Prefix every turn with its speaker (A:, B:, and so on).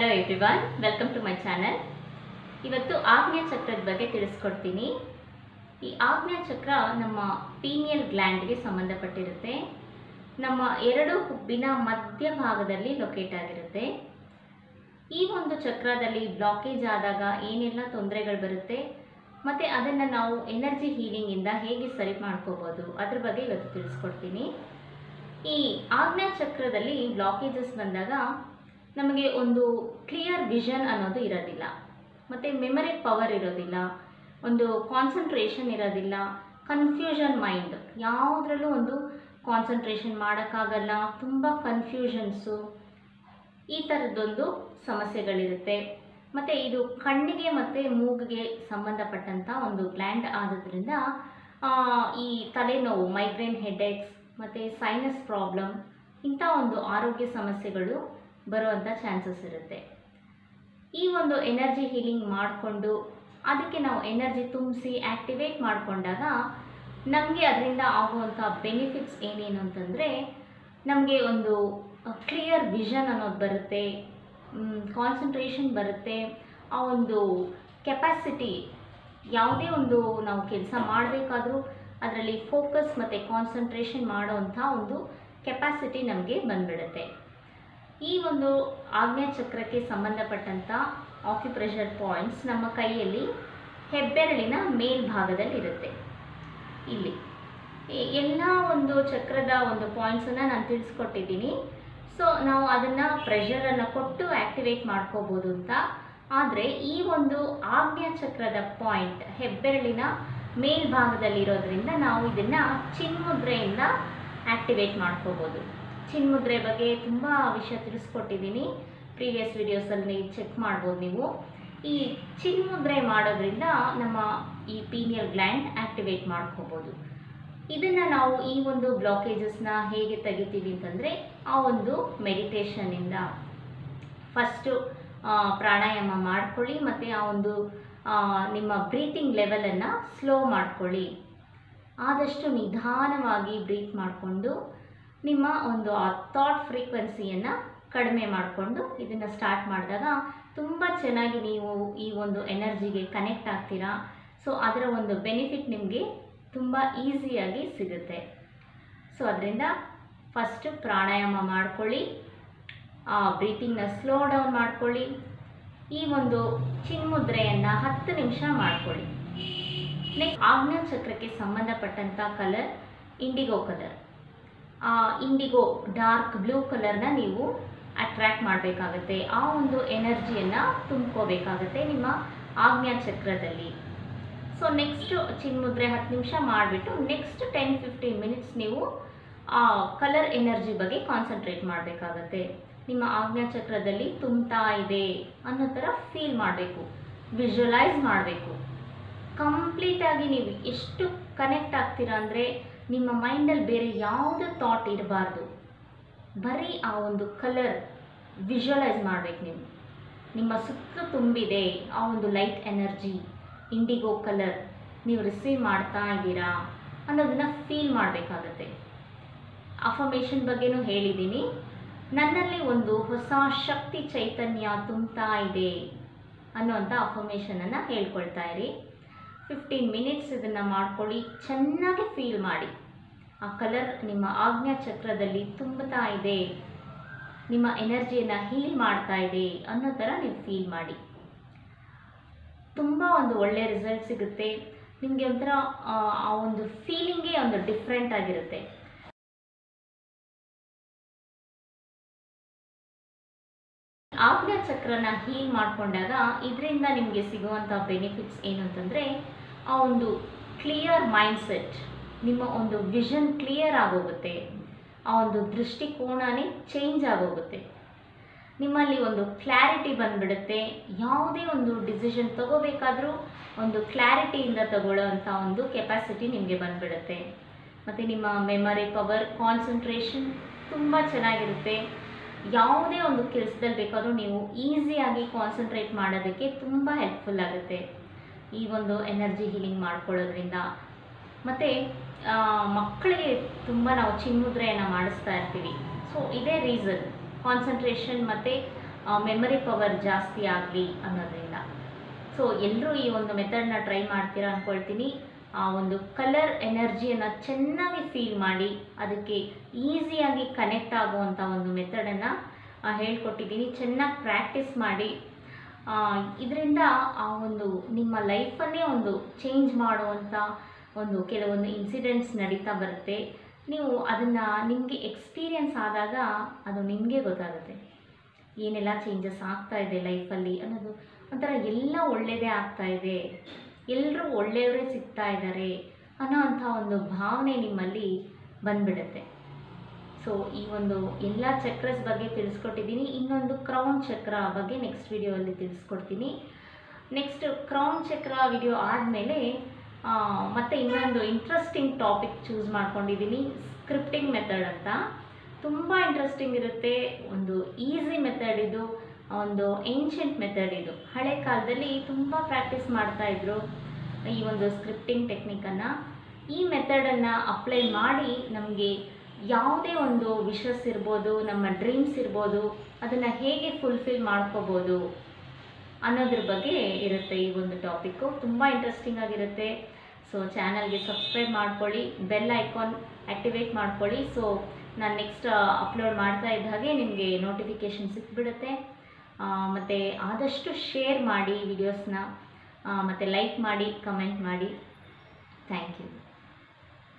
A: hello everyone welcome to my channel ಇವತ್ತು ಆಗ್ನೇಯ ಚಕ್ರದ ಬಗ್ಗೆ ತಿಳಿಸ್ಕೊಡ್ತೀನಿ ಈ ಆಗ್ನೇಯ ಚಕ್ರ ನಮ್ಮ ಪೀನಿಯಲ್ ಗ್ಲ್ಯಾಂಡ್ಗೆ ಸಂಬಂಧಪಟ್ಟಿರುತ್ತೆ ನಮ್ಮ ಎರಡು ಹುಬ್ಬಿನ ಮಧ್ಯಭಾಗದಲ್ಲಿ ಲೊಕೇಟ್ ಆಗಿರುತ್ತೆ ಈ ಒಂದು ಚಕ್ರದಲ್ಲಿ ಬ್ಲಾಕೇಜ್ ಆದಾಗ ಏನೆಲ್ಲ ತೊಂದರೆಗಳು ಬರುತ್ತೆ ಮತ್ತು ಅದನ್ನು ನಾವು ಎನರ್ಜಿ ಹೀಲಿಂಗಿಂದ ಹೇಗೆ ಸರಿ ಮಾಡ್ಕೋಬೋದು ಅದ್ರ ಬಗ್ಗೆ ಇವತ್ತು ತಿಳಿಸ್ಕೊಡ್ತೀನಿ ಈ ಆಗ್ನೇಯ ಚಕ್ರದಲ್ಲಿ ಬ್ಲಾಕೇಜಸ್ ಬಂದಾಗ ನಮಗೆ ಒಂದು ಕ್ಲಿಯರ್ ವಿಷನ್ ಅನ್ನೋದು ಇರೋದಿಲ್ಲ ಮತ್ತು ಮೆಮರಿ ಪವರ್ ಇರೋದಿಲ್ಲ ಒಂದು ಕಾನ್ಸಂಟ್ರೇಷನ್ ಇರೋದಿಲ್ಲ ಕನ್ಫ್ಯೂಷನ್ ಮೈಂಡ್ ಯಾವುದ್ರಲ್ಲೂ ಒಂದು ಕಾನ್ಸಂಟ್ರೇಷನ್ ಮಾಡೋಕ್ಕಾಗಲ್ಲ ತುಂಬ ಕನ್ಫ್ಯೂಷನ್ಸು ಈ ಥರದ್ದೊಂದು ಸಮಸ್ಯೆಗಳಿರುತ್ತೆ ಮತ್ತು ಇದು ಕಣ್ಣಿಗೆ ಮತ್ತು ಮೂಗಿಗೆ ಸಂಬಂಧಪಟ್ಟಂಥ ಒಂದು ಗ್ಲ್ಯಾಂಡ್ ಆಗೋದ್ರಿಂದ ಆ, ಈ ತಲೆನೋವು ಮೈಗ್ರೇನ್ ಹೆಡ್ಏಕ್ಸ್ ಮತ್ತು ಸೈನಸ್ ಪ್ರಾಬ್ಲಮ್ ಇಂಥ ಒಂದು ಆರೋಗ್ಯ ಸಮಸ್ಯೆಗಳು ಬರುವಂಥ ಚಾನ್ಸಸ್ ಇರುತ್ತೆ ಈ ಒಂದು ಎನರ್ಜಿ ಹೀಲಿಂಗ್ ಮಾಡಿಕೊಂಡು ಅದಕ್ಕೆ ನಾವು ಎನರ್ಜಿ ತುಂಬಿಸಿ ಆ್ಯಕ್ಟಿವೇಟ್ ಮಾಡಿಕೊಂಡಾಗ ನಮಗೆ ಅದರಿಂದ ಆಗುವಂಥ ಬೆನಿಫಿಟ್ಸ್ ಏನೇನು ಅಂತಂದರೆ ನಮಗೆ ಒಂದು ಕ್ಲಿಯರ್ ವಿಷನ್ ಅನ್ನೋದು ಬರುತ್ತೆ ಕಾನ್ಸಂಟ್ರೇಷನ್ ಬರುತ್ತೆ ಆ ಒಂದು ಕೆಪಾಸಿಟಿ ಯಾವುದೇ ಒಂದು ನಾವು ಕೆಲಸ ಮಾಡಬೇಕಾದ್ರೂ ಅದರಲ್ಲಿ ಫೋಕಸ್ ಮತ್ತು ಕಾನ್ಸಂಟ್ರೇಷನ್ ಮಾಡೋವಂಥ ಒಂದು ಕೆಪಾಸಿಟಿ ನಮಗೆ ಬಂದ್ಬಿಡುತ್ತೆ ಈ ಒಂದು ಆಗ್ನೇಯ ಚಕ್ರಕ್ಕೆ ಸಂಬಂಧಪಟ್ಟಂಥ ಆಕ್ಯುಪ್ರೆಷರ್ ಪಾಯಿಂಟ್ಸ್ ನಮ್ಮ ಕೈಯಲ್ಲಿ ಹೆಬ್ಬೆರಳಿನ ಮೇಲ್ಭಾಗದಲ್ಲಿ ಇರುತ್ತೆ ಇಲ್ಲಿ ಎ- ಎಲ್ಲ ಒಂದು ಚಕ್ರದ ಒಂದು ಪಾಯಿಂಟ್ಸನ್ನು ನಾನು ತಿಳಿಸ್ಕೊಟ್ಟಿದ್ದೀನಿ ಸೊ ನಾವು ಅದನ್ನು ಪ್ರೆಷರನ್ನು ಕೊಟ್ಟು ಆ್ಯಕ್ಟಿವೇಟ್ ಮಾಡ್ಕೋಬೋದು ಅಂತ ಆದರೆ ಈ ಒಂದು ಆಗ್ನೇಯ ಚಕ್ರದ ಪಾಯಿಂಟ್ ಹೆಬ್ಬೆರಳಿನ ಮೇಲ್ಭಾಗದಲ್ಲಿರೋದ್ರಿಂದ ನಾವು ಇದನ್ನು ಚಿನ್ಮುದ್ರೆಯಿಂದ ಆ್ಯಕ್ಟಿವೇಟ್ ಮಾಡ್ಕೋಬೋದು ಚಿನ್ಮುದ್ರೆ ಬಗ್ಗೆ ತುಂಬ ವಿಷಯ ತಿಳಿಸ್ಕೊಟ್ಟಿದ್ದೀನಿ ಪ್ರೀವಿಯಸ್ ವಿಡಿಯೋಸಲ್ಲಿ ಚೆಕ್ ಮಾಡ್ಬೋದು ನೀವು ಈ ಚಿನ್ಮುದ್ರೆ ಮಾಡೋದ್ರಿಂದ ನಮ್ಮ ಈ ಪೀನಿಯಲ್ ಗ್ಲ್ಯಾಂಡ್ ಆ್ಯಕ್ಟಿವೇಟ್ ಮಾಡ್ಕೋಬೋದು ಇದನ್ನು ನಾವು ಈ ಒಂದು ಬ್ಲಾಕೇಜಸ್ನ ಹೇಗೆ ತೆಗಿತೀವಿ ಅಂತಂದರೆ ಆ ಒಂದು ಮೆಡಿಟೇಷನ್ನಿಂದ ಫಸ್ಟು ಪ್ರಾಣಾಯಾಮ ಮಾಡ್ಕೊಳ್ಳಿ ಮತ್ತು ಆ ಒಂದು ಆ, ನಿಮ್ಮ ಬ್ರೀತಿಂಗ್ ಲೆವೆಲನ್ನು ಸ್ಲೋ ಮಾಡ್ಕೊಳ್ಳಿ ಆದಷ್ಟು ನಿಧಾನವಾಗಿ ಬ್ರೀತ್ ಮಾಡಿಕೊಂಡು ನಿಮ್ಮ ಒಂದು ಆ ಥಾಟ್ ಫ್ರೀಕ್ವೆನ್ಸಿಯನ್ನು ಕಡಿಮೆ ಮಾಡಿಕೊಂಡು ಇದನ್ನು ಸ್ಟಾರ್ಟ್ ಮಾಡಿದಾಗ ತುಂಬ ಚೆನ್ನಾಗಿ ನೀವು ಈ ಒಂದು ಎನರ್ಜಿಗೆ ಕನೆಕ್ಟ್ ಆಗ್ತೀರಾ ಸೊ ಅದರ ಒಂದು ಬೆನಿಫಿಟ್ ನಿಮಗೆ ತುಂಬ ಈಸಿಯಾಗಿ ಸಿಗುತ್ತೆ ಸೊ ಅದರಿಂದ ಫಸ್ಟು ಪ್ರಾಣಾಯಾಮ ಮಾಡ್ಕೊಳ್ಳಿ ಆ ಬ್ರೀತಿಂಗ್ನ ಸ್ಲೋ ಡೌನ್ ಮಾಡ್ಕೊಳ್ಳಿ ಈ ಒಂದು ಚಿನ್ಮುದ್ರೆಯನ್ನು ಹತ್ತು ನಿಮಿಷ ಮಾಡ್ಕೊಳ್ಳಿ ನೆಕ್ಸ್ಟ್ ಆಗ್ನೇಯ ಚಕ್ರಕ್ಕೆ ಸಂಬಂಧಪಟ್ಟಂಥ ಕಲರ್ ಇಂಡಿಗೋ ಕಲರ್ ಆ ಇಂಡಿಗೋ ಡಾರ್ಕ್ ಬ್ಲೂ ಕಲರ್ನ ನೀವು ಅಟ್ರ್ಯಾಕ್ಟ್ ಮಾಡಬೇಕಾಗತ್ತೆ ಆ ಒಂದು ಎನರ್ಜಿಯನ್ನು ತುಂಬ್ಕೋಬೇಕಾಗತ್ತೆ ನಿಮ್ಮ ಆಗ್ನೇಯ ಚಕ್ರದಲ್ಲಿ ಸೊ ನೆಕ್ಸ್ಟ್ ಚಿನ್ಮುದ್ರೆ ಹತ್ತು ನಿಮಿಷ ಮಾಡಿಬಿಟ್ಟು ನೆಕ್ಸ್ಟ್ ಟೆನ್ ಫಿಫ್ಟೀನ್ ಮಿನಿಟ್ಸ್ ನೀವು ಆ ಕಲರ್ ಎನರ್ಜಿ ಬಗ್ಗೆ ಕಾನ್ಸಂಟ್ರೇಟ್ ಮಾಡಬೇಕಾಗತ್ತೆ ನಿಮ್ಮ ಆಗ್ನೇಯ ಚಕ್ರದಲ್ಲಿ ತುಂಬ್ತಾ ಇದೆ ಅನ್ನೋ ಥರ ಫೀಲ್ ಮಾಡಬೇಕು ವಿಜುವಲೈಸ್ ಮಾಡಬೇಕು ಕಂಪ್ಲೀಟಾಗಿ ನೀವು ಎಷ್ಟು ಕನೆಕ್ಟ್ ಆಗ್ತೀರಾ ಅಂದರೆ ನಿಮ್ಮ ಮೈಂಡಲ್ಲಿ ಬೇರೆ ಯಾವುದೇ ಥಾಟ್ ಇರಬಾರ್ದು ಬರೀ ಆ ಒಂದು ಕಲರ್ ವಿಜುವಲೈಸ್ ಮಾಡಬೇಕು ನೀವು ನಿಮ್ಮ ಸುತ್ತಲೂ ತುಂಬಿದೆ ಆ ಒಂದು ಲೈಟ್ ಎನರ್ಜಿ ಇಂಡಿಗೋ ಕಲರ್ ನೀವು ರಿಸೀವ್ ಮಾಡ್ತಾ ಇದ್ದೀರಾ ಅನ್ನೋದನ್ನು ಫೀಲ್ ಮಾಡಬೇಕಾಗತ್ತೆ ಅಫಮೇಷನ್ ಬಗ್ಗೆನೂ ಹೇಳಿದ್ದೀನಿ ನನ್ನಲ್ಲಿ ಒಂದು ಹೊಸ ಶಕ್ತಿ ಚೈತನ್ಯ ತುಂಬ್ತಾ ಇದೆ ಅನ್ನೋಂಥ ಅಫಮೇಷನನ್ನು ಹೇಳ್ಕೊಳ್ತಾ ಇರಿ ಫಿಫ್ಟೀನ್ ಮಿನಿಟ್ಸ್ ಇದನ್ನು ಮಾಡ್ಕೊಳ್ಳಿ ಚೆನ್ನಾಗಿ ಫೀಲ್ ಮಾಡಿ ಆ ಕಲರ್ ನಿಮ್ಮ ಆಜ್ಞಾ ಚಕ್ರದಲ್ಲಿ ತುಂಬುತ್ತಾ ಇದೆ ನಿಮ್ಮ ಎನರ್ಜಿಯನ್ನು ಹೀಲ್ ಮಾಡ್ತಾ ಇದೆ ಅನ್ನೋ ಥರ ನೀವು ಫೀಲ್ ಮಾಡಿ ತುಂಬ ಒಂದು ಒಳ್ಳೆಯ ರಿಸಲ್ಟ್ ಸಿಗುತ್ತೆ ನಿಮಗೆ ಒಂಥರ ಆ, ಆ ಒಂದು ಫೀಲಿಂಗೇ ಒಂದು ಡಿಫ್ರೆಂಟ್ ಆಗಿರುತ್ತೆ ಆಗ್ನೇಯ ಚಕ್ರನ ಹೀಲ್ ಮಾಡಿಕೊಂಡಾಗ ಇದರಿಂದ ನಿಮಗೆ ಸಿಗುವಂಥ ಬೆನಿಫಿಟ್ಸ್ ಏನು ಅಂತಂದರೆ ಆ ಒಂದು ಕ್ಲಿಯರ್ ಮೈಂಡ್ಸೆಟ್ ನಿಮ್ಮ ಒಂದು ವಿಷನ್ ಕ್ಲಿಯರ್ ಆಗೋಗುತ್ತೆ ಆ ಒಂದು ದೃಷ್ಟಿಕೋನನೇ ಚೇಂಜ್ ಆಗೋಗುತ್ತೆ ನಿಮ್ಮಲ್ಲಿ ಒಂದು ಕ್ಲಾರಿಟಿ ಬಂದ್ಬಿಡುತ್ತೆ ಯಾವುದೇ ಒಂದು ಡಿಸಿಷನ್ ತಗೋಬೇಕಾದ್ರೂ ಒಂದು ಕ್ಲಾರಿಟಿಯಿಂದ ತಗೊಳ್ಳೋ ಅಂಥ ಒಂದು ಕೆಪಾಸಿಟಿ ನಿಮಗೆ ಬಂದ್ಬಿಡುತ್ತೆ ಮತ್ತು ನಿಮ್ಮ ಮೆಮರಿ ಪವರ್ ಕಾನ್ಸಂಟ್ರೇಷನ್ ತುಂಬ ಚೆನ್ನಾಗಿರುತ್ತೆ ಯಾವುದೇ ಒಂದು ಕೆಲಸದಲ್ಲಿ ಬೇಕಾದರೂ ನೀವು ಈಸಿಯಾಗಿ ಕಾನ್ಸಂಟ್ರೇಟ್ ಮಾಡೋದಕ್ಕೆ ತುಂಬ ಹೆಲ್ಪ್ಫುಲ್ ಆಗುತ್ತೆ ಈ ಒಂದು ಎನರ್ಜಿ ಹೀಲಿಂಗ್ ಮಾಡ್ಕೊಳ್ಳೋದ್ರಿಂದ ಮತ್ತು ಮಕ್ಕಳಿಗೆ ತುಂಬ ನಾವು ಚಿನ್ಮುದ್ರೆಯನ್ನು ಮಾಡಿಸ್ತಾ ಇರ್ತೀವಿ ಸೊ ಇದೇ ರೀಸನ್ ಕಾನ್ಸಂಟ್ರೇಷನ್ ಮತ್ತು ಮೆಮರಿ ಪವರ್ ಜಾಸ್ತಿ ಆಗಲಿ ಅನ್ನೋದ್ರಿಂದ ಸೊ ಎಲ್ಲರೂ ಈ ಒಂದು ಮೆಥಡ್ನ ಟ್ರೈ ಮಾಡ್ತೀರಾ ಅಂದ್ಕೊಳ್ತೀನಿ ಆ ಒಂದು ಕಲರ್ ಎನರ್ಜಿಯನ್ನು ಚೆನ್ನಾಗಿ ಫೀಲ್ ಮಾಡಿ ಅದಕ್ಕೆ ಈಸಿಯಾಗಿ ಕನೆಕ್ಟ್ ಆಗುವಂಥ ಒಂದು ಮೆಥಡನ್ನು ಹೇಳ್ಕೊಟ್ಟಿದ್ದೀನಿ ಚೆನ್ನಾಗಿ ಪ್ರಾಕ್ಟೀಸ್ ಮಾಡಿ ಇದರಿಂದ ಆ ಒಂದು ನಿಮ್ಮ ಲೈಫನ್ನೇ ಒಂದು ಚೇಂಜ್ ಮಾಡುವಂಥ ಒಂದು ಕೆಲವೊಂದು ಇನ್ಸಿಡೆಂಟ್ಸ್ ನಡೀತಾ ಬರುತ್ತೆ ನೀವು ಅದನ್ನು ನಿಮಗೆ ಎಕ್ಸ್ಪೀರಿಯನ್ಸ್ ಆದಾಗ ಅದು ನಿಮಗೆ ಗೊತ್ತಾಗುತ್ತೆ ಏನೆಲ್ಲ ಚೇಂಜಸ್ ಆಗ್ತಾ ಇದೆ ಲೈಫಲ್ಲಿ ಅನ್ನೋದು ಒಂಥರ ಎಲ್ಲ ಒಳ್ಳೆಯದೇ ಆಗ್ತಾ ಇದೆ ಎಲ್ಲರೂ ಒಳ್ಳೆಯವರೇ ಸಿಗ್ತಾ ಇದ್ದಾರೆ ಅನ್ನೋ ಅಂಥ ಒಂದು ಭಾವನೆ ನಿಮ್ಮಲ್ಲಿ ಬಂದ್ಬಿಡುತ್ತೆ ಸೊ ಈ ಒಂದು ಎಲ್ಲ ಚಕ್ರಸ್ ಬಗ್ಗೆ ತಿಳಿಸ್ಕೊಟ್ಟಿದ್ದೀನಿ ಇನ್ನೊಂದು ಕ್ರೌನ್ ಚಕ್ರ ಬಗ್ಗೆ ನೆಕ್ಸ್ಟ್ ವಿಡಿಯೋಲ್ಲಿ ತಿಳಿಸ್ಕೊಡ್ತೀನಿ ನೆಕ್ಸ್ಟ್ ಕ್ರೌನ್ ಚಕ್ರ ವಿಡಿಯೋ ಆದಮೇಲೆ ಮತ್ತೆ ಇನ್ನೊಂದು ಇಂಟ್ರೆಸ್ಟಿಂಗ್ ಟಾಪಿಕ್ ಚೂಸ್ ಮಾಡ್ಕೊಂಡಿದ್ದೀನಿ ಸ್ಕ್ರಿಪ್ಟಿಂಗ್ ಮೆಥಡ್ ಅಂತ ತುಂಬ ಇಂಟ್ರೆಸ್ಟಿಂಗ್ ಇರುತ್ತೆ ಒಂದು ಈಸಿ ಮೆಥಡ್ ಇದು ಒಂದು ಏನ್ಷಂಟ್ ಮೆಥಡ್ ಇದು ಹಳೆ ಕಾಲದಲ್ಲಿ ತುಂಬ ಪ್ರಾಕ್ಟೀಸ್ ಮಾಡ್ತಾ ಇದ್ರು ಈ ಒಂದು ಸ್ಕ್ರಿಪ್ಟಿಂಗ್ ಟೆಕ್ನಿಕನ್ನು ಈ ಮೆಥಡನ್ನು ಅಪ್ಲೈ ಮಾಡಿ ನಮಗೆ ಯಾವುದೇ ಒಂದು ವಿಶಸ್ ಇರ್ಬೋದು ನಮ್ಮ ಡ್ರೀಮ್ಸ್ ಇರ್ಬೋದು ಅದನ್ನು ಹೇಗೆ ಫುಲ್ಫಿಲ್ ಮಾಡ್ಕೋಬೋದು ಅನ್ನೋದ್ರ ಬಗ್ಗೆ ಇರುತ್ತೆ ಈ ಒಂದು ಟಾಪಿಕ್ಕು ತುಂಬ ಇಂಟ್ರೆಸ್ಟಿಂಗ್ ಆಗಿರುತ್ತೆ ಸೊ ಚಾನಲ್ಗೆ ಸಬ್ಸ್ಕ್ರೈಬ್ ಮಾಡ್ಕೊಳ್ಳಿ ಬೆಲ್ ಐಕಾನ್ ಆ್ಯಕ್ಟಿವೇಟ್ ಮಾಡ್ಕೊಳ್ಳಿ ಸೊ ನಾನು ನೆಕ್ಸ್ಟ್ ಅಪ್ಲೋಡ್ ಮಾಡ್ತಾ ಇದ್ದ ಹಾಗೆ ನಿಮಗೆ ನೋಟಿಫಿಕೇಷನ್ ಸಿಕ್ಬಿಡುತ್ತೆ ಮತ್ತು ಆದಷ್ಟು ಶೇರ್ ಮಾಡಿ ವಿಡಿಯೋಸ್ನ ಮತ್ತು ಲೈಕ್ ಮಾಡಿ ಕಮೆಂಟ್ ಮಾಡಿ ಥ್ಯಾಂಕ್ ಯು